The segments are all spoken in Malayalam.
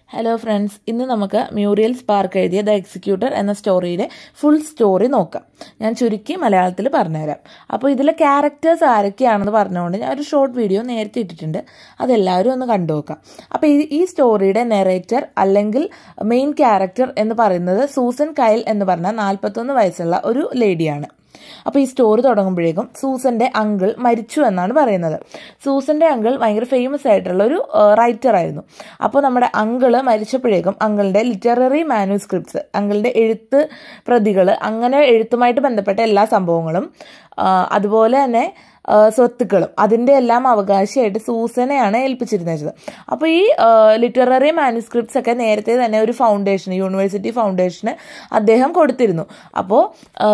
ഹലോ ഫ്രണ്ട്സ് ഇന്ന് നമുക്ക് മ്യൂറിയൽ സ്പാർക്ക് എഴുതിയ ദ എക്സിക്യൂട്ടർ എന്ന സ്റ്റോറിയുടെ ഫുൾ സ്റ്റോറി നോക്കാം ഞാൻ ചുരുക്കി മലയാളത്തിൽ പറഞ്ഞുതരാം അപ്പോൾ ഇതിലെ ക്യാരക്ടേഴ്സ് ആരൊക്കെയാണെന്ന് പറഞ്ഞുകൊണ്ട് ഞാൻ ഒരു ഷോർട്ട് വീഡിയോ നേരത്തെ ഇട്ടിട്ടുണ്ട് അതെല്ലാവരും ഒന്ന് കണ്ടു നോക്കാം അപ്പോൾ ഈ ഈ സ്റ്റോറിയുടെ നെറേറ്റർ അല്ലെങ്കിൽ മെയിൻ ക്യാരക്ടർ എന്ന് പറയുന്നത് സൂസൻ കയൽ എന്ന് പറഞ്ഞ നാൽപ്പത്തൊന്ന് വയസ്സുള്ള ഒരു ലേഡിയാണ് അപ്പോൾ ഈ സ്റ്റോറി തുടങ്ങുമ്പോഴേക്കും സൂസന്റെ അങ്കിൾ മരിച്ചു എന്നാണ് പറയുന്നത് സൂസന്റെ അങ്കിൾ ഭയങ്കര ഫേമസ് ആയിട്ടുള്ള ഒരു റൈറ്റർ ആയിരുന്നു അപ്പോൾ നമ്മുടെ അങ്കിള് മരിച്ചപ്പോഴേക്കും അങ്കിളിന്റെ ലിറ്റററി മാനുസ്ക്രിപ്റ്റ്സ് അങ്കിളിന്റെ എഴുത്ത് പ്രതികൾ അങ്ങനെ എഴുത്തുമായിട്ട് ബന്ധപ്പെട്ട എല്ലാ സംഭവങ്ങളും അതുപോലെ തന്നെ സ്വത്തുക്കളും അതിൻ്റെ എല്ലാം അവകാശിയായിട്ട് സൂസനെയാണ് ഏൽപ്പിച്ചിരുന്നത് അപ്പോൾ ഈ ലിറ്റററി മാനുസ്ക്രിപ്റ്റ്സ് ഒക്കെ നേരത്തെ തന്നെ ഒരു ഫൗണ്ടേഷൻ യൂണിവേഴ്സിറ്റി ഫൗണ്ടേഷന് അദ്ദേഹം കൊടുത്തിരുന്നു അപ്പോൾ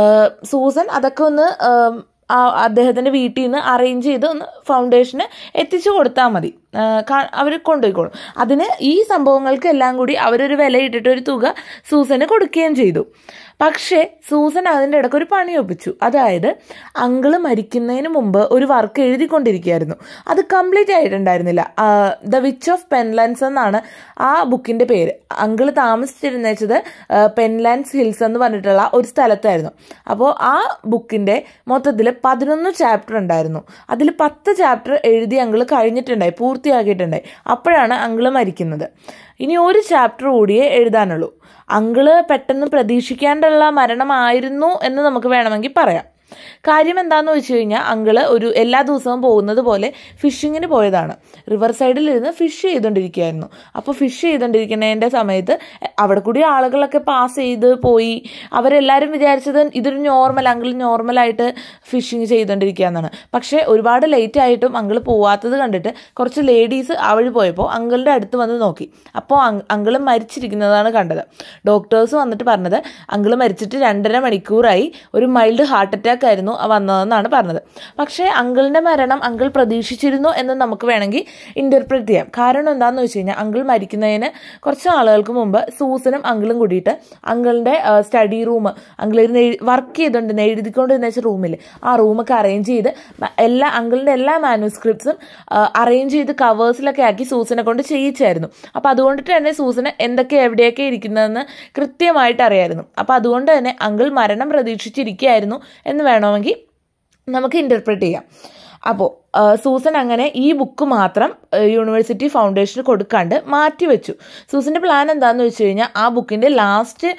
സൂസൻ അതൊക്കെ ഒന്ന് അദ്ദേഹത്തിന്റെ വീട്ടിൽ നിന്ന് അറേഞ്ച് ചെയ്ത് ഒന്ന് ഫൗണ്ടേഷന് എത്തിച്ചു കൊടുത്താൽ മതി അവർ കൊണ്ടുപോയിക്കോളും അതിന് ഈ സംഭവങ്ങൾക്കെല്ലാം കൂടി അവരൊരു വില ഇട്ടിട്ട് ഒരു തുക സൂസന് കൊടുക്കുകയും ചെയ്തു പക്ഷേ സൂസൻ അതിൻ്റെ ഇടയ്ക്ക് ഒരു പണി ഒപ്പിച്ചു അതായത് അങ്കിള് മരിക്കുന്നതിന് മുമ്പ് ഒരു വർക്ക് എഴുതിക്കൊണ്ടിരിക്കുകയായിരുന്നു അത് കംപ്ലീറ്റ് ആയിട്ടുണ്ടായിരുന്നില്ല ദ വിച്ച് ഓഫ് പെൻലാൻസ് എന്നാണ് ആ ബുക്കിന്റെ പേര് അങ്കിള് താമസിച്ചിരുന്നത് പെൻലാൻസ് ഹിൽസ് എന്ന് പറഞ്ഞിട്ടുള്ള ഒരു സ്ഥലത്തായിരുന്നു അപ്പോൾ ആ ബുക്കിന്റെ മൊത്തത്തിൽ പതിനൊന്ന് ചാപ്റ്റർ ഉണ്ടായിരുന്നു അതിൽ പത്ത് ചാപ്റ്റർ എഴുതി അങ്കിള് കഴിഞ്ഞിട്ടുണ്ടായി പൂർത്തിയാക്കിയിട്ടുണ്ടായി അപ്പോഴാണ് അങ്കിള് മരിക്കുന്നത് ഇനി ഒരു ചാപ്റ്റർ കൂടിയേ എഴുതാനുള്ളൂ അങ്കിള് പെട്ടെന്ന് പ്രതീക്ഷിക്കാണ്ടുള്ള മരണമായിരുന്നു എന്ന് നമുക്ക് വേണമെങ്കിൽ പറയാം കാര്യം എന്താണെന്ന് വെച്ച് കഴിഞ്ഞാൽ അങ്കിള് ഒരു എല്ലാ ദിവസവും പോകുന്നത് പോലെ ഫിഷിങ്ങിന് പോയതാണ് റിവർ സൈഡിൽ ഇരുന്ന് ഫിഷ് ചെയ്തുകൊണ്ടിരിക്കുകയായിരുന്നു അപ്പോൾ ഫിഷ് ചെയ്തുകൊണ്ടിരിക്കുന്നതിൻ്റെ സമയത്ത് അവിടെ കൂടി ആളുകളൊക്കെ പാസ് ചെയ്ത് പോയി അവരെല്ലാവരും വിചാരിച്ചത് ഇതൊരു നോർമൽ അങ്കിൾ നോർമലായിട്ട് ഫിഷിങ് ചെയ്തുകൊണ്ടിരിക്കുകയെന്നാണ് പക്ഷേ ഒരുപാട് ലേറ്റ് ആയിട്ടും അങ്കിൾ പോവാത്തത് കണ്ടിട്ട് കുറച്ച് ലേഡീസ് ആ വഴി പോയപ്പോൾ അങ്കിളിൻ്റെ അടുത്ത് വന്ന് നോക്കി അപ്പോൾ അങ്കിള് മരിച്ചിരിക്കുന്നതാണ് കണ്ടത് ഡോക്ടേഴ്സ് വന്നിട്ട് പറഞ്ഞത് അങ്കിള് മരിച്ചിട്ട് രണ്ടര മണിക്കൂറായി ഒരു മൈൽഡ് ഹാർട്ട് അറ്റാക്ക് ആയിരുന്നു വന്നതെന്നാണ് പറഞ്ഞത് പക്ഷേ അങ്കിളിന്റെ മരണം അങ്കിൾ പ്രതീക്ഷിച്ചിരുന്നു എന്ന് നമുക്ക് വേണമെങ്കിൽ ഇന്റർപ്രറ്റ് ചെയ്യാം കാരണം എന്താണെന്ന് വെച്ച് കഴിഞ്ഞാൽ അങ്കിൾ മരിക്കുന്നതിന് കുറച്ച് നാളുകൾക്ക് മുമ്പ് സൂസനും അങ്കിളും കൂടിയിട്ട് അങ്കിളിന്റെ സ്റ്റഡി റൂം അങ്കിൾ ഇരുന്ന് വർക്ക് ചെയ്തുകൊണ്ടിരുന്ന എഴുതിക്കൊണ്ടിരുന്ന റൂമിൽ ആ റൂമൊക്കെ അറേഞ്ച് ചെയ്ത് എല്ലാ അങ്കിളിന്റെ എല്ലാ മാനുസ്ക്രിപ്റ്റ്സും അറേഞ്ച് ചെയ്ത് കവേഴ്സിലൊക്കെ ആക്കി സൂസനെ കൊണ്ട് ചെയ്യിച്ചായിരുന്നു അപ്പോൾ അതുകൊണ്ടിട്ട് തന്നെ സൂസന് എന്തൊക്കെ എവിടെയൊക്കെ ഇരിക്കുന്നതെന്ന് കൃത്യമായിട്ട് അറിയായിരുന്നു അപ്പോൾ അതുകൊണ്ട് തന്നെ അങ്കിൾ മരണം പ്രതീക്ഷിച്ചിരിക്കുകയായിരുന്നു എന്ന് വേണമെങ്കിൽ നമുക്ക് ഇൻ്റർപ്രറ്റ് ചെയ്യാം അപ്പോൾ സൂസൻ അങ്ങനെ ഈ ബുക്ക് മാത്രം യൂണിവേഴ്സിറ്റി ഫൗണ്ടേഷന് കൊടുക്കാണ്ട് മാറ്റിവെച്ചു സൂസന്റെ പ്ലാൻ എന്താണെന്ന് വെച്ച് കഴിഞ്ഞാൽ ആ ബുക്കിന്റെ ലാസ്റ്റ്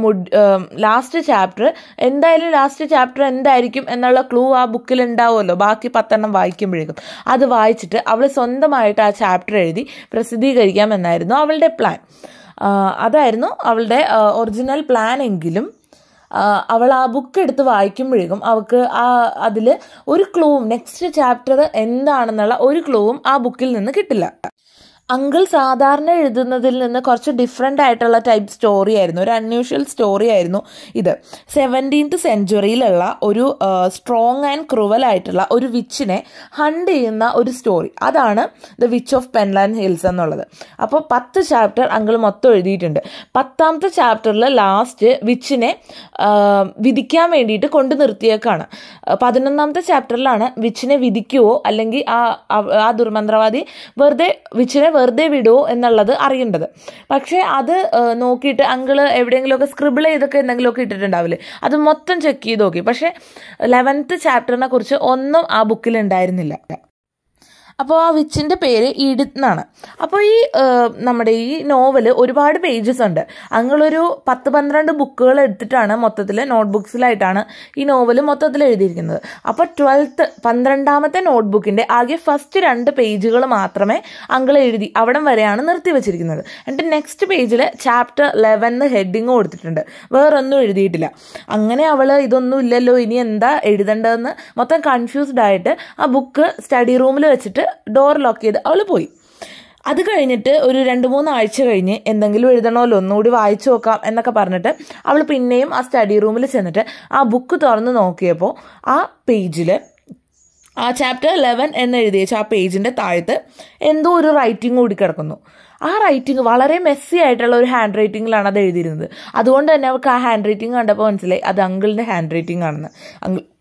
ലാസ്റ്റ് ചാപ്റ്റർ എന്തായാലും ലാസ്റ്റ് ചാപ്റ്റർ എന്തായിരിക്കും എന്നുള്ള ക്ലൂ ആ ബുക്കിൽ ഉണ്ടാവുമല്ലോ ബാക്കി പത്തെണ്ണം വായിക്കുമ്പോഴേക്കും അത് വായിച്ചിട്ട് അവൾ സ്വന്തമായിട്ട് ആ ചാപ്റ്റർ എഴുതി പ്രസിദ്ധീകരിക്കാം എന്നായിരുന്നു അവളുടെ പ്ലാൻ അതായിരുന്നു അവളുടെ ഒറിജിനൽ പ്ലാൻ എങ്കിലും അവൾ ആ ബുക്ക് എടുത്ത് വായിക്കുമ്പോഴേക്കും അവൾക്ക് ആ അതിൽ ഒരു ക്ലൂവും നെക്സ്റ്റ് ചാപ്റ്റർ എന്താണെന്നുള്ള ഒരു ക്ലൂവും ആ ബുക്കിൽ നിന്ന് കിട്ടില്ല അങ്കിൾ സാധാരണ എഴുതുന്നതിൽ നിന്ന് കുറച്ച് ഡിഫറെൻ്റ് ആയിട്ടുള്ള ടൈപ്പ് സ്റ്റോറി ആയിരുന്നു ഒരു അൺയൂഷ്വൽ സ്റ്റോറി ആയിരുന്നു ഇത് സെവൻറ്റീൻത്ത് സെഞ്ചുറിയിലുള്ള ഒരു സ്ട്രോങ് ആൻഡ് ക്രൂവൽ ആയിട്ടുള്ള ഒരു വിച്ചിനെ ഹണ്ട് ചെയ്യുന്ന ഒരു സ്റ്റോറി അതാണ് the witch of Penland Hills എന്നുള്ളത് അപ്പോൾ പത്ത് ചാപ്റ്റർ അങ്കിൾ മൊത്തം എഴുതിയിട്ടുണ്ട് പത്താമത്തെ ചാപ്റ്ററിൽ ലാസ്റ്റ് വിച്ചിനെ വിധിക്കാൻ വേണ്ടിയിട്ട് കൊണ്ടു നിർത്തിയേക്കാണ് പതിനൊന്നാമത്തെ ചാപ്റ്ററിലാണ് വിച്ചിനെ വിധിക്കുവോ അല്ലെങ്കിൽ ആ ആ ദുർമന്ത്രവാദി വെറുതെ വിച്ചിനെ വെറുതെ വിടുമോ എന്നുള്ളത് അറിയേണ്ടത് പക്ഷേ അത് നോക്കിയിട്ട് അങ്കിള് എവിടെയെങ്കിലുമൊക്കെ സ്ക്രിബിൾ ചെയ്തൊക്കെ എന്തെങ്കിലുമൊക്കെ ഇട്ടിട്ടുണ്ടാവില്ലേ അത് മൊത്തം ചെക്ക് ചെയ്ത് നോക്കി പക്ഷേ ലെവൻത്ത് ചാപ്റ്ററിനെ കുറിച്ച് ഒന്നും ആ ബുക്കിൽ ഉണ്ടായിരുന്നില്ല അപ്പോൾ ആ വിച്ചിൻ്റെ പേര് ഈഡിത്ത് എന്നാണ് അപ്പോൾ ഈ നമ്മുടെ ഈ നോവൽ ഒരുപാട് പേജസ് ഉണ്ട് അങ്ങനൊരു പത്ത് പന്ത്രണ്ട് ബുക്കുകൾ എടുത്തിട്ടാണ് മൊത്തത്തിൽ നോട്ട്ബുക്സിലായിട്ടാണ് ഈ നോവൽ മൊത്തത്തിൽ എഴുതിയിരിക്കുന്നത് അപ്പോൾ ട്വൽത്ത് പന്ത്രണ്ടാമത്തെ നോട്ട്ബുക്കിൻ്റെ ആകെ ഫസ്റ്റ് രണ്ട് പേജുകൾ മാത്രമേ അങ്കിൾ എഴുതി അവിടം വരെയാണ് നിർത്തി വെച്ചിരിക്കുന്നത് എന്നിട്ട് നെക്സ്റ്റ് പേജിൽ ചാപ്റ്റർ ലെവൻ ഹെഡിങ് കൊടുത്തിട്ടുണ്ട് വേറൊന്നും എഴുതിയിട്ടില്ല അങ്ങനെ അവൾ ഇതൊന്നും ഇല്ലല്ലോ ഇനി എന്താ എഴുതേണ്ടതെന്ന് മൊത്തം കൺഫ്യൂസ്ഡ് ആയിട്ട് ആ ബുക്ക് സ്റ്റഡി റൂമിൽ വെച്ചിട്ട് ഡോർ ലോക്ക് ചെയ്ത് അവൾ പോയി അത് കഴിഞ്ഞിട്ട് ഒരു രണ്ട് മൂന്ന് ആഴ്ച കഴിഞ്ഞ് എന്തെങ്കിലും എഴുതണമല്ലോ ഒന്നുകൂടി വായിച്ചു നോക്കാം എന്നൊക്കെ പറഞ്ഞിട്ട് അവൾ പിന്നെയും ആ സ്റ്റഡി റൂമിൽ ചെന്നിട്ട് ആ ബുക്ക് തുറന്ന് നോക്കിയപ്പോൾ ആ പേജിൽ ആ ചാപ്റ്റർ ലെവൻ എന്ന് എഴുതിയ ആ പേജിൻ്റെ താഴത്ത് എന്തോ ഒരു റൈറ്റിംഗ് കൂടി കിടക്കുന്നു ആ റൈറ്റിംഗ് വളരെ മെസ്സി ആയിട്ടുള്ള ഒരു ഹാൻഡ് റൈറ്റിംഗിലാണ് അത് എഴുതിയിരുന്നത് അതുകൊണ്ട് തന്നെ അവൾക്ക് ആ ഹാൻഡ് റൈറ്റിംഗ് കണ്ടപ്പോൾ മനസ്സിലായി അത് അങ്കിളിൻ്റെ ഹാൻഡ് റൈറ്റിംഗ് ആണെന്ന് അങ്കിൾ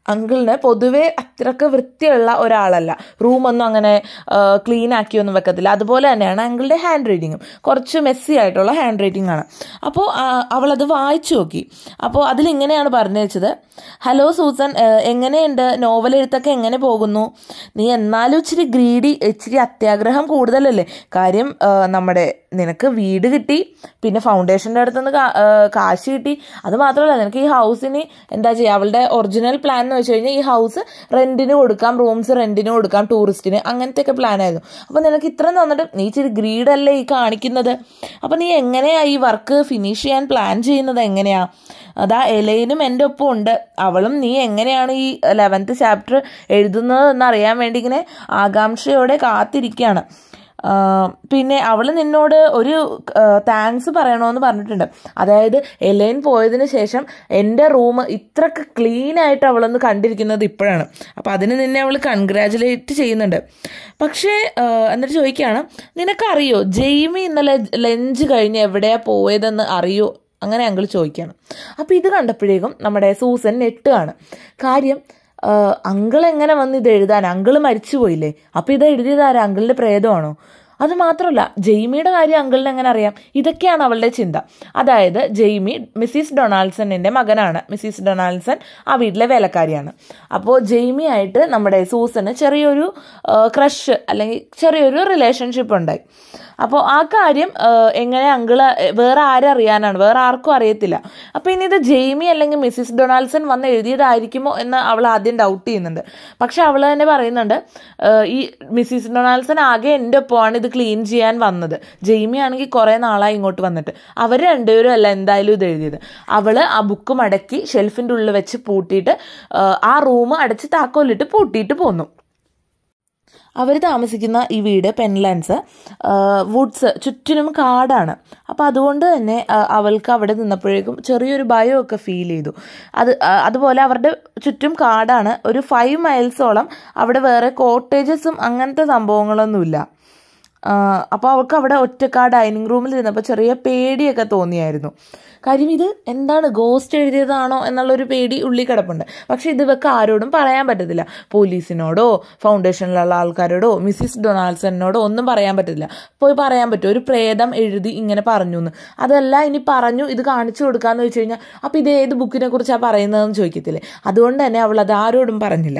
അങ്കിളിന് പൊതുവെ അത്രക്ക് വൃത്തിയുള്ള ഒരാളല്ല റൂമൊന്നും അങ്ങനെ ക്ലീൻ ആക്കിയൊന്നും വെക്കത്തില്ല അതുപോലെ തന്നെയാണ് അങ്കിളുടെ ഹാൻഡ് റൈറ്റിങ്ങും കുറച്ച് മെസ്സി ആയിട്ടുള്ള ഹാൻഡ് റൈറ്റിംഗ് ആണ് അപ്പോൾ അവളത് വായിച്ചു നോക്കി അപ്പോൾ അതിലിങ്ങനെയാണ് പറഞ്ഞു വെച്ചത് ഹലോ സൂസൻ ഏഹ്, എങ്ങനെയുണ്ട് നോവൽ എഴുത്തൊക്കെ എങ്ങനെ പോകുന്നു നീ എന്നാലും ഇച്ചിരി ഗ്രീഡി ഇച്ചിരി അത്യാഗ്രഹം കൂടുതലല്ലേ കാര്യം ഏഹ്, നമ്മുടെ നിനക്ക് വീട് കിട്ടി പിന്നെ ഫൗണ്ടേഷൻ്റെ അടുത്തുനിന്ന് കാ- ഏഹ്, കാശ് കിട്ടി അത് മാത്രമല്ല നിനക്ക് ഈ ഹൗസിന് എന്താ ചെയ്യുക അവളുടെ ഒറിജിനൽ പ്ലാൻ എന്ന് വെച്ച് കഴിഞ്ഞാൽ ഈ ഹൗസ് റെന്റിന് കൊടുക്കാം റൂംസ് റെന്റിന് കൊടുക്കാം ടൂറിസ്റ്റിന് അങ്ങനത്തെ ഒക്കെ പ്ലാൻ ആയിരുന്നു അപ്പോൾ നിനക്ക് ഇത്രയും തന്നിട്ട് നീ ഇച്ചിരി ഗ്രീഡല്ലേ ഈ കാണിക്കുന്നത് അപ്പോൾ നീ എങ്ങനെയാ ഈ വർക്ക് ഫിനിഷ് ചെയ്യാൻ പ്ലാൻ ചെയ്യുന്നത് എങ്ങനെയാ അതാ എലൈനും എൻ്റെ ഒപ്പം ഉണ്ട് അവളും നീ എങ്ങനെയാണ് ഈ ലെവൻത്ത് ചാപ്റ്റർ എഴുതുന്നത് എന്ന് അറിയാൻ വേണ്ടി ഇങ്ങനെ ആകാംക്ഷയോടെ കാത്തിരിക്കുകയാണ് ആ, പിന്നെ അവൾ നിന്നോട് ഒരു താങ്ക്സ് പറയണമെന്ന് പറഞ്ഞിട്ടുണ്ട് അതായത് എലൈൻ പോയതിന് ശേഷം എൻ്റെ റൂം ഇത്രക്ക് ക്ലീൻ ആയിട്ട് അവളൊന്ന് കണ്ടിരിക്കുന്നത് ഇപ്പോഴാണ് അപ്പം അതിന് നിന്നെ അവൾ കൺഗ്രാജുലേറ്റ് ചെയ്യുന്നുണ്ട് പക്ഷേ ആ, എന്നിട്ട് ചോദിക്കുകയാണ് നിനക്കറിയോ ജെയ്മി ഇന്നലെ ലഞ്ച് കഴിഞ്ഞ് എവിടെയാ പോയതെന്ന് അറിയോ അങ്ങനെ അങ്കിൾ ചോദിക്കുകയാണ് അപ്പോൾ ഇത് കണ്ടപ്പോഴേക്കും നമ്മുടെ സൂസൻ നെട്ടുകയാണ് കാര്യം അങ്കിൾ എങ്ങനെ വന്ന് ഇത് എഴുതാൻ അങ്കിൾ മരിച്ചു പോയില്ലേ അപ്പോൾ ഇത് എഴുതിയത് ആരാ അങ്കിളിൻ്റെ പ്രേതമാണോ അത് മാത്രമല്ല ജെയ്മിയുടെ കാര്യം അങ്കിളിന് എങ്ങനെ അറിയാം ഇതൊക്കെയാണ് അവളുടെ ചിന്ത അതായത് ജെയ്മി മിസ്സിസ് ഡൊണാൾഡ്സണിൻ്റെ മകനാണ് മിസ്സിസ് ഡൊണാൾഡ്സൺ ആ വീട്ടിലെ വേലക്കാരിയാണ് അപ്പോൾ ജെയ്മി ആയിട്ട് നമ്മുടെ സൂസന് ചെറിയൊരു ക്രഷ് അല്ലെങ്കിൽ ചെറിയൊരു റിലേഷൻഷിപ്പ് ഉണ്ടായി അപ്പോൾ ആ കാര്യം ആ, എങ്ങനെ അങ്കിള് വേറെ ആരറിയാനാണ് വേറെ ആർക്കും അറിയത്തില്ല അപ്പോൾ ഇനി ഇത് ജെയ്മി അല്ലെങ്കിൽ മിസ്സിസ് ഡൊണാൾഡ്സൺ വന്ന് എഴുതിയതായിരിക്കുമോ എന്ന് അവൾ ആദ്യം ഡൗട്ട് ചെയ്യുന്നുണ്ട് പക്ഷെ അവൾ തന്നെ പറയുന്നുണ്ട് ആ, ഈ മിസ്സിസ് ഡൊണാൾഡ്സൺ ആകെ എൻ്റെ ഒപ്പമാണ് ഇത് ക്ലീൻ ചെയ്യാൻ വന്നത് ജെയ്മി ആണെങ്കിൽ കുറേ നാളായി ഇങ്ങോട്ട് വന്നിട്ട് അവർ രണ്ടുപേരും അല്ല എന്തായാലും ഇത് എഴുതിയത് അവള് ആ ബുക്ക് മടക്കി ഷെൽഫിൻ്റെ ഉള്ളിൽ വെച്ച് പൂട്ടിയിട്ട് ആ, ആ റൂം അടച്ച് താക്കോലിട്ട് പൂട്ടിയിട്ട് പോന്നു അവർ താമസിക്കുന്ന ഈ വീട് പെൻലാൻഡ്സ് വുഡ്സ് ചുറ്റിനും കാടാണ് അപ്പോൾ അതുകൊണ്ട് തന്നെ ആ, അവൾക്ക് അവിടെ നിന്നപ്പോഴേക്കും ചെറിയൊരു ഭയമൊക്കെ ഫീൽ ചെയ്തു അത് ആ, അതുപോലെ അവരുടെ ചുറ്റും കാടാണ് ഒരു ഫൈവ് മൈൽസോളം അവിടെ വേറെ കോട്ടേജസും അങ്ങനത്തെ സംഭവങ്ങളൊന്നുമില്ല അപ്പോൾ അവൾക്ക് അവിടെ ഒറ്റക്കാ ഡൈനിങ് റൂമിൽ ഇരുന്നപ്പോൾ ചെറിയ പേടിയൊക്കെ തോന്നിയായിരുന്നു കാര്യം ഇത് എന്താണ് ഗോസ്റ്റ് എഴുതിയതാണോ എന്നുള്ളൊരു പേടി ഉള്ളി കിടപ്പുണ്ട് പക്ഷെ ഇത് ഇവർക്ക് ആരോടും പറയാൻ പറ്റത്തില്ല പോലീസിനോടോ ഫൗണ്ടേഷനിലുള്ള ആൾക്കാരോടോ മിസ്സിസ് ഡൊണാൾഡ്സണിനോടോ ഒന്നും പറയാൻ പറ്റത്തില്ല പോയി പറയാൻ പറ്റും ഒരു പ്രേതം എഴുതി ഇങ്ങനെ പറഞ്ഞു എന്ന് അതല്ല ഇനി പറഞ്ഞു ഇത് കാണിച്ചു കൊടുക്കാന്ന് വെച്ച് കഴിഞ്ഞാൽ അപ്പം ഇത് ഏത് ബുക്കിനെ കുറിച്ചാണ് പറയുന്നതെന്ന് ചോദിക്കത്തില്ലേ അതുകൊണ്ട് തന്നെ അവൾ അത് ആരോടും പറഞ്ഞില്ല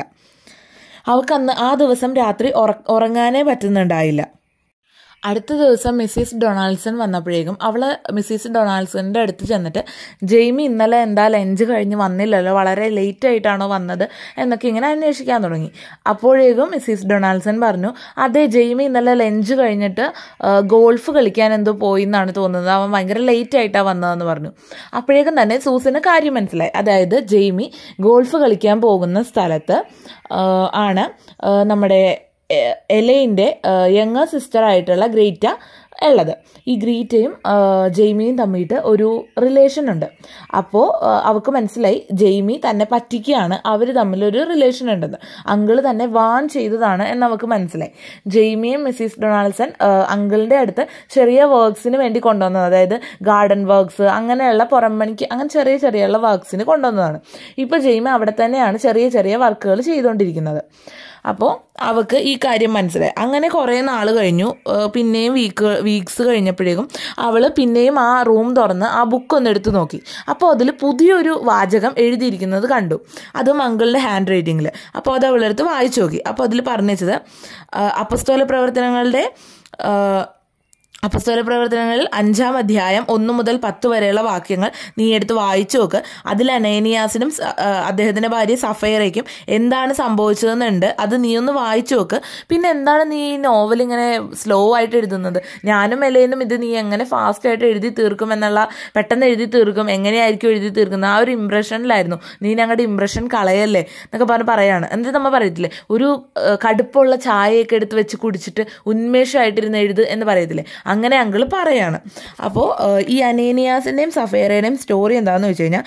അവൾക്ക് അന്ന് ആ ദിവസം രാത്രി ഉറ ഉറങ്ങാനേ പറ്റുന്നുണ്ടായില്ല അടുത്ത ദിവസം മിസ്സിസ് ഡൊണാൾഡ്സൺ വന്നപ്പോഴേക്കും അവൾ മിസ്സിസ് ഡൊണാൾഡ്സണിൻ്റെ അടുത്ത് ചെന്നിട്ട് ജെയ്മി ഇന്നലെ എന്താ ലഞ്ച് കഴിഞ്ഞ് വന്നില്ലല്ലോ വളരെ ലേറ്റ് ആയിട്ടാണോ വന്നത് എന്നൊക്കെ ഇങ്ങനെ അന്വേഷിക്കാൻ തുടങ്ങി അപ്പോഴേക്കും മിസ്സിസ് ഡൊണാൾഡ്സൺ പറഞ്ഞു അതെ ജെയ്മി ഇന്നലെ ലഞ്ച് കഴിഞ്ഞിട്ട് ആ, ഗോൾഫ് കളിക്കാൻ എന്തോ പോയി എന്നാണ് തോന്നുന്നത് അവൻ ഭയങ്കര ലേറ്റ് ആയിട്ടാണ് വന്നതെന്ന് പറഞ്ഞു അപ്പോഴേക്കും തന്നെ സൂസിന് കാര്യം മനസ്സിലായി അതായത് ജെയ്മി ഗോൾഫ് കളിക്കാൻ പോകുന്ന സ്ഥലത്ത് ആ, ആണ് ആ, നമ്മുടെ എ- എലൈൻ്റെ യങ്ങർ സിസ്റ്റർ ആയിട്ടുള്ള ഗ്രേറ്റ ഉള്ളത് ഈ ഗ്രീറ്റയും ആ, ജെയ്മിയും തമ്മിയിട്ട് ഒരു റിലേഷൻ ഉണ്ട് അപ്പോൾ അവൾക്ക് മനസ്സിലായി ജെയ്മി തന്നെ പറ്റിക്കുകയാണ് അവർ തമ്മിലൊരു റിലേഷൻ ഉണ്ടെന്ന് അങ്കിള് തന്നെ വാൺ ചെയ്തതാണ് എന്ന് അവൾക്ക് മനസ്സിലായി ജെയ്മിയും മിസ്സിസ് ഡൊണാൾഡ്സൺ അങ്കിളിൻ്റെ അടുത്ത് ചെറിയ വർക്ക്സിന് വേണ്ടി കൊണ്ടുവന്നത് അതായത് ഗാർഡൻ വർക്ക്സ് അങ്ങനെയുള്ള പുറംപണിക്ക് അങ്ങനെ ചെറിയ ചെറിയുള്ള വർക്ക്സിന് കൊണ്ടുവന്നതാണ് ഇപ്പോൾ ജെയ്മി അവിടെ തന്നെയാണ് ചെറിയ ചെറിയ വർക്കുകൾ ചെയ്തുകൊണ്ടിരിക്കുന്നത് അപ്പോൾ അവൾക്ക് ഈ കാര്യം മനസ്സിലായി അങ്ങനെ കുറേ നാൾ കഴിഞ്ഞു ഏഹ് പിന്നെയും വീക്ക് വീക്സ് കഴിഞ്ഞപ്പോഴേക്കും അവൾ പിന്നെയും ആ റൂം തുറന്ന് ആ ബുക്ക് ഒന്ന് എടുത്ത് നോക്കി അപ്പോൾ അതിൽ പുതിയൊരു വാചകം എഴുതിയിരിക്കുന്നത് കണ്ടു അതും അങ്കിളിൻ്റെ ഹാൻഡ് റൈറ്റിങ്ങിൽ അപ്പോൾ അത് അവളെടുത്ത് വായിച്ചു നോക്കി അപ്പോൾ അതിൽ പറഞ്ഞു വെച്ചത് അപ്പസ്തോല പ്രവർത്തനങ്ങളുടെ ഏഹ് അപ്പസ്തോല പ്രവർത്തനങ്ങളിൽ അഞ്ചാം അധ്യായം ഒന്ന് മുതൽ പത്ത് വരെയുള്ള വാക്യങ്ങൾ നീ എടുത്ത് വായിച്ചു നോക്ക് അതിൽ അനേനിയാസിനും സ- ആ, അദ്ദേഹത്തിന്റെ ഭാര്യ സഫയറയ്ക്കും എന്താണ് സംഭവിച്ചതെന്നുണ്ട് അത് നീ ഒന്ന് വായിച്ചു നോക്ക് പിന്നെ എന്താണ് നീ ഈ നോവൽ ഇങ്ങനെ സ്ലോ ആയിട്ട് എഴുതുന്നത് ഞാനും എലയിനും ഇത് നീ എങ്ങനെ ഫാസ്റ്റ് ആയിട്ട് എഴുതി തീർക്കും എന്നുള്ള പെട്ടെന്ന് എഴുതി തീർക്കും എങ്ങനെയായിരിക്കും എഴുതി തീർക്കുന്നത് ആ ഒരു ഇംപ്രഷനിലായിരുന്നു നീ ഞങ്ങളുടെ ഇംപ്രഷൻ കളയല്ലേ എന്നൊക്കെ പറഞ്ഞ് പറയാണ് എന്നിട്ട് നമ്മൾ പറയത്തില്ലേ ഒരു ആ, കടുപ്പമുള്ള ചായയൊക്കെ എടുത്ത് വെച്ച് കുടിച്ചിട്ട് ഉന്മേഷമായിട്ടിരുന്ന് എഴുത് എന്ന് പറയത്തില്ലേ അങ്ങനെ അങ്കിള് പറയാണ് അപ്പോൾ ഈ അനേനിയാസിൻ്റെയും സഫേറയുടെയും സ്റ്റോറി എന്താണെന്ന് വെച്ച് കഴിഞ്ഞാൽ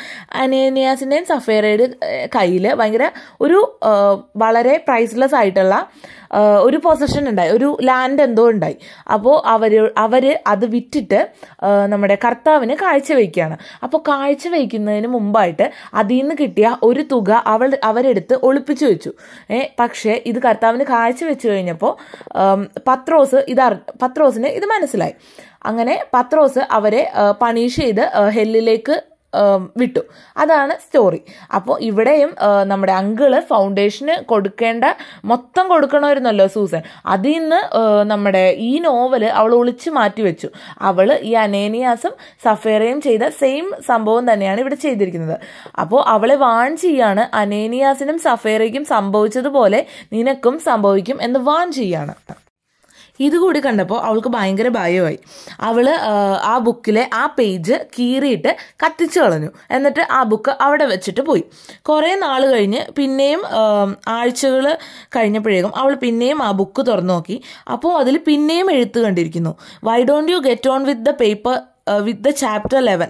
അനേനിയാസിൻ്റെയും സഫേറയുടെ കയ്യിൽ ഭയങ്കര ഒരു ആ, വളരെ പ്രൈസ്ലെസ് ആയിട്ടുള്ള ഒരു പൊസഷൻ ഉണ്ടായി ഒരു ലാൻഡ് എന്തോ ഉണ്ടായി അപ്പോൾ അവര് അവര് അത് വിറ്റിട്ട് ആ, നമ്മുടെ കർത്താവിന് കാഴ്ചവെക്കുകയാണ് അപ്പോൾ കാഴ്ചവെക്കുന്നതിന് മുമ്പായിട്ട് അതിൽ നിന്ന് കിട്ടിയ ഒരു തുക അവൾ അവരെടുത്ത് ഒളിപ്പിച്ചു വെച്ചു ഏ പക്ഷേ ഇത് കർത്താവിന് കാഴ്ചവെച്ച് കഴിഞ്ഞപ്പോൾ ആം, പത്രോസ് ഇത് അറി- പത്രോസിന് ഇത് മനസ്സിലായി അങ്ങനെ പത്രോസ് അവരെ പണീഷ് ചെയ്ത് ആ, ഹെല്ലിലേക്ക് ആം, വിട്ടു അതാണ് സ്റ്റോറി അപ്പോൾ ഇവിടെയും ആ, നമ്മുടെ അങ്കിള് ഫൗണ്ടേഷന് കൊടുക്കേണ്ട മൊത്തം കൊടുക്കണമായിരുന്നല്ലോ സൂസൻ അതിൽ നിന്ന് ആ, നമ്മുടെ ഈ നോവല് അവൾ ഒളിച്ചു മാറ്റി വെച്ചു അവള് ഈ അനേനിയാസും സഫേറയും ചെയ്ത സെയിം സംഭവം തന്നെയാണ് ഇവിടെ ചെയ്തിരിക്കുന്നത് അപ്പോൾ അവളെ വാൺ ചെയ്യാണ് അനേനിയാസിനും സഫേറയ്ക്കും സംഭവിച്ചതുപോലെ നിനക്കും സംഭവിക്കും എന്ന് വാൺ ചെയ്യാണ് ഇതുകൂടി കണ്ടപ്പോൾ അവൾക്ക് ഭയങ്കര ഭയമായി അവള് ആ, ആ ബുക്കിലെ ആ പേജ് കീറിയിട്ട് കത്തിച്ചു കളഞ്ഞു എന്നിട്ട് ആ ബുക്ക് അവിടെ വെച്ചിട്ട് പോയി കുറേ നാൾ കഴിഞ്ഞ് പിന്നെയും ആഴ്ചകൾ കഴിഞ്ഞപ്പോഴേക്കും അവൾ പിന്നെയും ആ ബുക്ക് തുറന്നു നോക്കി അപ്പോൾ അതിൽ പിന്നെയും എഴുത്ത് കണ്ടിരിക്കുന്നു why don't you get on with the paper with the chapter eleven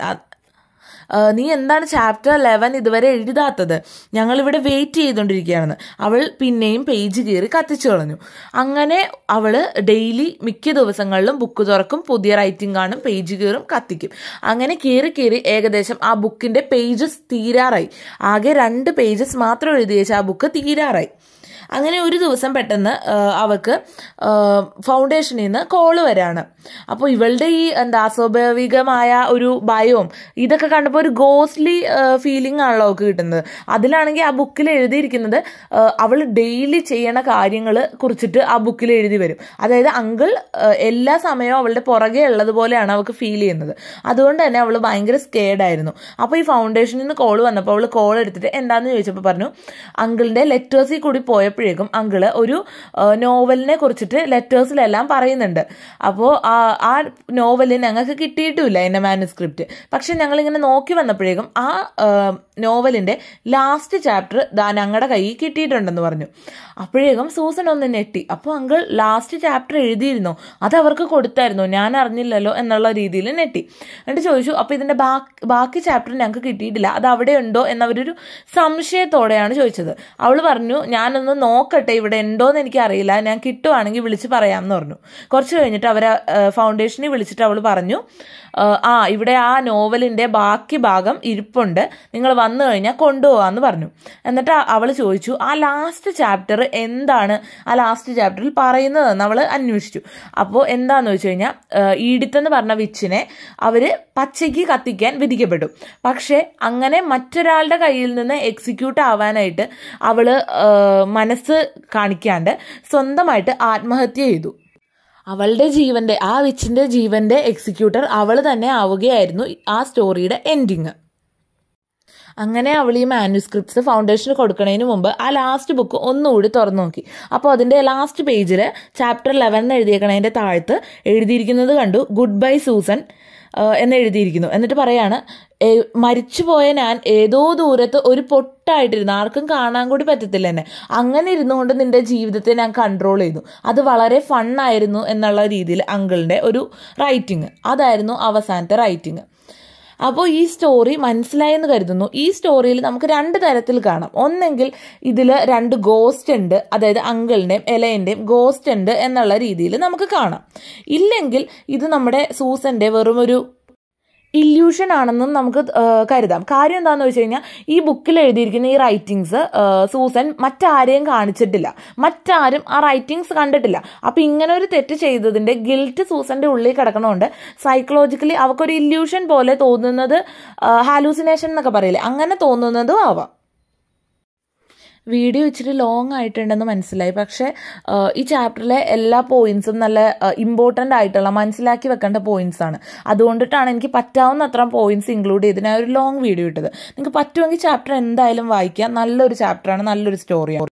ആ, നീ എന്താണ് ചാപ്റ്റർ ലെവൻ ഇതുവരെ എഴുതാത്തത് ഞങ്ങളിവിടെ വെയിറ്റ് ചെയ്തുകൊണ്ടിരിക്കുകയാണെന്ന് അവൾ പിന്നെയും പേജ് കീറി കത്തിച്ചു കളഞ്ഞു അങ്ങനെ അവള് ഡെയിലി മിക്ക ദിവസങ്ങളിലും ബുക്ക് തുറക്കും പുതിയ റൈറ്റിംഗ് കാണും പേജ് കീറും കത്തിക്കും അങ്ങനെ കീറി കീറി ഏകദേശം ആ ബുക്കിന്റെ പേജസ് തീരാറായി ആകെ രണ്ട് പേജസ് മാത്രം എഴുതി വെച്ച ആ ബുക്ക് തീരാറായി അങ്ങനെ ഒരു ദിവസം പെട്ടെന്ന് ആ, അവൾക്ക് ആ, ഫൗണ്ടേഷനിൽ നിന്ന് കോള് വരാണ് അപ്പോൾ ഇവളുടെ ഈ എന്താ അസ്വാഭാവികമായ ഒരു ഭയവും ഇതൊക്കെ കണ്ടപ്പോൾ ഒരു ഗോസ്റ്റ്ലി ഫീലിംഗ് ആണല്ലോ അവൾക്ക് കിട്ടുന്നത് അതിലാണെങ്കിൽ ആ ബുക്കിൽ എഴുതിയിരിക്കുന്നത് ആ, അവൾ ഡെയിലി ചെയ്യണ കാര്യങ്ങൾ കുറിച്ചിട്ട് ആ ബുക്കിൽ എഴുതി വരും അതായത് അങ്കിൾ എല്ലാ സമയവും അവളുടെ പുറകെ ഉള്ളതുപോലെയാണ് അവൾക്ക് ഫീൽ ചെയ്യുന്നത് അതുകൊണ്ട് തന്നെ അവൾ ഭയങ്കര സ്കേഡ് ആയിരുന്നു അപ്പോൾ ഈ ഫൗണ്ടേഷനിൽ നിന്ന് കോൾ വന്നപ്പോൾ അവൾ കോൾ എടുത്തിട്ട് എന്താണെന്ന് ചോദിച്ചപ്പോൾ പറഞ്ഞു അങ്കിളിന്റെ ലെറ്റേഴ്സിൽ കൂടി പോയപ്പോഴേക്കും അങ്കിള് ഒരു നോവലിനെ കുറിച്ചിട്ട് ലെറ്റേഴ്സിലെല്ലാം പറയുന്നുണ്ട് അപ്പോൾ ആ നോവല് ഞങ്ങൾക്ക് കിട്ടിയിട്ടുമില്ല എൻ്റെ മാനുസ്ക്രിപ്റ്റ് പക്ഷെ ഞങ്ങളിങ്ങനെ നോക്കി വന്നപ്പോഴേക്കും ആ നോവലിന്റെ ലാസ്റ്റ് ചാപ്റ്റർ ദാ ഞങ്ങളുടെ കയ്യിൽ കിട്ടിയിട്ടുണ്ടെന്ന് പറഞ്ഞു അപ്പോഴേക്കും സൂസൻ ഒന്ന് ഞെട്ടി അപ്പോൾ അങ്കിൾ ലാസ്റ്റ് ചാപ്റ്റർ എഴുതിയിരുന്നോ അത് അവർക്ക് കൊടുത്തായിരുന്നു ഞാൻ അറിഞ്ഞില്ലല്ലോ എന്നുള്ള രീതിയിൽ ഞെട്ടി എന്നിട്ട് ചോദിച്ചു അപ്പോൾ ഇതിന്റെ ബാക്കി ബാക്കി ചാപ്റ്റർ ഞങ്ങൾക്ക് കിട്ടിയിട്ടില്ല അത് അവിടെ ഉണ്ടോ എന്നവരൊരു സംശയത്തോടെയാണ് ചോദിച്ചത് അവൾ പറഞ്ഞു ഞാനൊന്ന് നോക്കട്ടെ ഇവിടെ ഉണ്ടോയെന്ന് എനിക്ക് അറിയില്ല ഞാൻ കിട്ടുവാണെങ്കിൽ വിളിച്ച് പറയാമെന്ന് പറഞ്ഞു കുറച്ച് കഴിഞ്ഞിട്ട് അവർ ഫൗണ്ടേഷനിൽ വിളിച്ചിട്ട് അവൾ പറഞ്ഞു ആ, ആ ഇവിടെ ആ നോവലിന്റെ ബാക്കി ഭാഗം ഇരിപ്പുണ്ട് നിങ്ങൾ വന്നു കഴിഞ്ഞാൽ കൊണ്ടുപോകാമെന്ന് പറഞ്ഞു എന്നിട്ട് അവൾ ചോദിച്ചു ആ ലാസ്റ്റ് ചാപ്റ്റർ എന്താണ് ആ ലാസ്റ്റ് ചാപ്റ്ററിൽ പറയുന്നതെന്ന് അവൾ അന്വേഷിച്ചു അപ്പോൾ എന്താന്ന് വെച്ച് കഴിഞ്ഞാൽ ഈഡിത്തെന്ന് പറഞ്ഞ വിച്ചിനെ അവര് പച്ചയ്ക്ക് കത്തിക്കാൻ വിധിക്കപ്പെട്ടു പക്ഷേ അങ്ങനെ മറ്റൊരാളുടെ കയ്യിൽ നിന്ന് എക്സിക്യൂട്ട് ആവാനായിട്ട് അവള് ആ, മനസ്സ് കാണിക്കാണ്ട് സ്വന്തമായിട്ട് ആത്മഹത്യ ചെയ്തു അവളുടെ ജീവന്റെ ആ വിച്ചിന്റെ ജീവന്റെ എക്സിക്യൂട്ടർ അവൾ തന്നെ ആവുകയായിരുന്നു ആ സ്റ്റോറിയുടെ എൻഡിങ് അങ്ങനെ അവൾ ഈ മാനുസ്ക്രിപ്റ്റ്സ് ഫൗണ്ടേഷന് കൊടുക്കുന്നതിന് മുമ്പ് ആ ലാസ്റ്റ് ബുക്ക് ഒന്നുകൂടി തുറന്നു നോക്കി അപ്പോൾ അതിന്റെ ലാസ്റ്റ് പേജിൽ ചാപ്റ്റർ ലെവൻ എഴുതിയേക്കണതിന്റെ താഴത്ത് എഴുതിയിരിക്കുന്നത് കണ്ടു ഗുഡ് ബൈ സൂസൻ ആ, എന്ന് എഴുതിയിരിക്കുന്നു എന്നിട്ട് പറയാണ് "ഏ, മരിച്ചുപോയ ഞാൻ ഏതോ ദൂരത്ത് ഒരു പൊട്ടായിട്ടിരുന്നു ആർക്കും കാണാൻ കൂടി പറ്റത്തില്ല എന്നെ അങ്ങനെ ഇരുന്നുകൊണ്ട് നിന്റെ ജീവിതത്തെ ഞാൻ കൺട്രോൾ ചെയ്തു അത് വളരെ ഫണ്ണായിരുന്നു എന്നുള്ള രീതിയിൽ അങ്കിളിന്റെ ഒരു റൈറ്റിംഗ് അതായിരുന്നു അവസാനത്തെ റൈറ്റിംഗ് അപ്പോൾ ഈ സ്റ്റോറി മനസ്സിലായെന്ന് കരുതുന്നു ഈ സ്റ്റോറിയിൽ നമുക്ക് രണ്ട് തരത്തിൽ കാണാം ഒന്നെങ്കിൽ ഇതിൽ രണ്ട് ഗോസ്റ്റ് ഉണ്ട് അതായത് അങ്കിളിൻ്റെയും എലയൻ്റെയും ഗോസ്റ്റ് ഉണ്ട് എന്നുള്ള രീതിയിൽ നമുക്ക് കാണാം ഇല്ലെങ്കിൽ ഇത് നമ്മുടെ സൂസന്റെ വെറും ഒരു ഇല്യൂഷൻ ആണെന്നും നമുക്ക് ആ, കരുതാം കാര്യം എന്താണെന്ന് വെച്ച് കഴിഞ്ഞാൽ ഈ ബുക്കിൽ എഴുതിയിരിക്കുന്ന ഈ റൈറ്റിങ്സ് സൂസൻ മറ്റാരെയും കാണിച്ചിട്ടില്ല മറ്റാരും ആ റൈറ്റിങ്സ് കണ്ടിട്ടില്ല അപ്പൊ ഇങ്ങനെ ഒരു തെറ്റ് ചെയ്തതിന്റെ ഗിൽറ്റ് സൂസന്റെ ഉള്ളിൽ കിടക്കണോണ്ട് സൈക്കോളജിക്കലി അവക്കൊരു ഇല്യൂഷൻ പോലെ തോന്നുന്നത് ഹാലൂസിനേഷൻ എന്നൊക്കെ പറയില്ലേ അങ്ങനെ തോന്നുന്നതും ആവാം വീഡിയോ ഇച്ചിരി ലോങ് ആയിട്ടുണ്ടെന്ന് മനസ്സിലായി പക്ഷേ ആ, ഈ ചാപ്റ്ററിലെ എല്ലാ പോയിന്റ്സും നല്ല ഇമ്പോർട്ടൻ്റ് ആയിട്ടുള്ള മനസ്സിലാക്കി വെക്കേണ്ട പോയിന്റ്സ് ആണ് അതുകൊണ്ടിട്ടാണ് എനിക്ക് പറ്റാവുന്ന അത്ര പോയിന്റ്സ് ഇൻക്ലൂഡ് ചെയ്ത് ഞാൻ ഒരു ലോങ് വീഡിയോ ഇട്ടത് നിങ്ങൾക്ക് പറ്റുമെങ്കിൽ ചാപ്റ്റർ എന്തായാലും വായിക്കാം നല്ലൊരു ചാപ്റ്ററാണ് നല്ലൊരു സ്റ്റോറിയാണ്